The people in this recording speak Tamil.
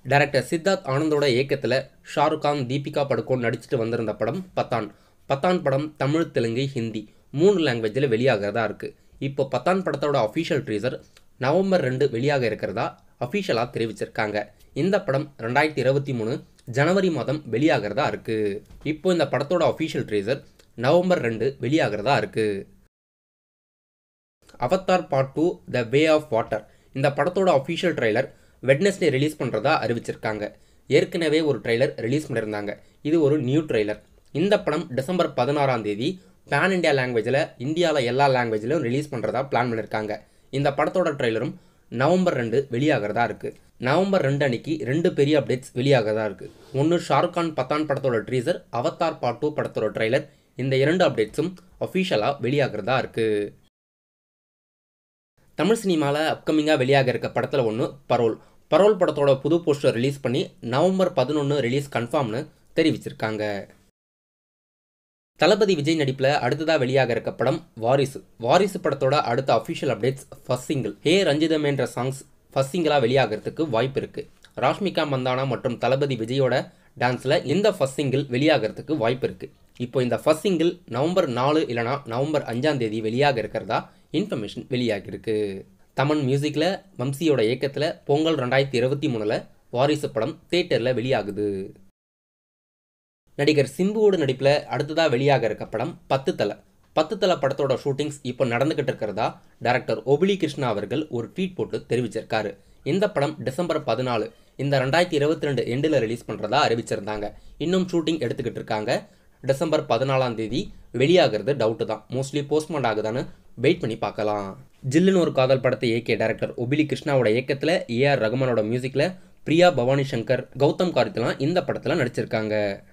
டைரக்டர் சித்தார்த் ஆனந்தோட இயக்கத்தில் ஷாருக் கான் தீபிகா படுகோன் நடிச்சிட்டு வந்திருந்த படம் பத்தான் பத்தான் படம் தமிழ் தெலுங்கு ஹிந்தி மூணு லாங்குவேஜில் வெளியாகிறதா இருக்குது இப்போ பத்தான் படத்தோட அஃபிஷியல் ட்ரீசர் நவம்பர் ரெண்டு வெளியாக இருக்கிறதா அஃபிஷியலாக தெரிவிச்சிருக்காங்க இந்த படம் ரெண்டாயிரத்தி இருபத்தி மூணு ஜனவரி மாதம் வெளியாகிறதா இருக்குது இப்போ இந்த படத்தோட அஃபிஷியல் ட்ரீசர் நவம்பர் ரெண்டு வெளியாகிறதா இருக்குது Avatar part two the way of water இந்த படத்தோட அஃபிஷியல் ட்ரெய்லர் வெட்னஸ்டே ரிலீஸ் பண்ணுறதா அறிவிச்சிருக்காங்க ஏற்கனவே ஒரு ட்ரெய்லர் ரிலீஸ் பண்ணியிருந்தாங்க இது ஒரு நியூ ட்ரெய்லர் இந்த படம் டிசம்பர் பதினாறாம் தேதி பேன் இண்டியா லாங்குவேஜில் இந்தியாவில் எல்லா லாங்குவேஜிலும் ரிலீஸ் பண்ணுறதா பிளான் பண்ணியிருக்காங்க இந்த படத்தோட ட்ரெய்லரும் நவம்பர் ரெண்டு வெளியாகிறதா இருக்குது நவம்பர் ரெண்டு அன்னைக்கு ரெண்டு பெரிய அப்டேட்ஸ் வெளியாகிறதா இருக்குது ஒன்று ஷாருக் கான் பத்தான் படத்தோட ட்ரீசர் அவத்தார் பார்ட் டூ படத்தோட ட்ரெய்லர் இந்த இரண்டு அப்டேட்ஸும் அஃபிஷியலாக வெளியாகிறதா இருக்குது தமிழ் சினிமாவில் அப்கமிங்காக வெளியாக இருக்க படத்தில் ஒன்று பரோல் பரோல் படத்தோட புது போஸ்டர் ரிலீஸ் பண்ணி நவம்பர் பதினொன்று ரிலீஸ் கன்ஃபார்ம்னு தெரிவிச்சிருக்காங்க தளபதி விஜய் நடிப்பில் அடுத்ததாக வெளியாக இருக்க படம் வாரிசு வாரிசு படத்தோட அடுத்த official updates first single hey Ranjitham என்ற சாங்ஸ் ஃபர்ஸ்ட் சிங்கிளாக வெளியாகிறதுக்கு வாய்ப்பு இருக்குது ராஷ்மிகா மந்தானா மற்றும் தளபதி விஜயோட டான்ஸில் இந்த ஃபர்ஸ்ட் சிங்கிள் வெளியாகிறதுக்கு வாய்ப்பு இருக்குது இப்போ இந்த ஃபர்ஸ்ட் சிங்கிள் நவம்பர் நாலு இல்லைனா நவம்பர் அஞ்சாம் தேதி வெளியாக இருக்கிறதா இன்ஃபர்மேஷன் வெளியாகிருக்கு தமன் மியூசிக்கில் வம்சியோட இயக்கத்தில் பொங்கல் ரெண்டாயிரத்தி இருபத்தி மூணில் வாரிசு படம் தேட்டரில் வெளியாகுது நடிகர் சிம்புவோட நடிப்பில் அடுத்ததாக வெளியாக இருக்க படம் பத்து தலை பத்து தலை படத்தோட ஷூட்டிங்ஸ் இப்போ நடந்துக்கிட்டு இருக்கிறதா டைரக்டர் ஒபிலி கிருஷ்ணா அவர்கள் ஒரு ட்வீட் போட்டு தெரிவிச்சிருக்காரு இந்த படம் டிசம்பர் பதினாலு இந்த ரெண்டாயிரத்தி இருபத்தி ரெண்டு எண்டில் ரிலீஸ் பண்ணுறதா அறிவிச்சிருந்தாங்க இன்னும் ஷூட்டிங் எடுத்துக்கிட்டு இருக்காங்க டிசம்பர் பதினாலாம் தேதி வெளியாகிறது டவுட்டு தான் மோஸ்ட்லி போஸ்ட்மார்ட் ஆகுதான்னு வெயிட் பண்ணி பார்க்கலாம் ஜில்லுன்னு ஒரு காதல் படத்தை இயக்கிய டைரக்டர் ஒபிலி கிருஷ்ணாவோட இயக்கத்தில் ஏஆர் ரகுமானோட மியூசிக்கில் பிரியா பவானி சங்கர் கௌதம் கார்த்திலாம் இந்த படத்தில் நடிச்சிருக்காங்க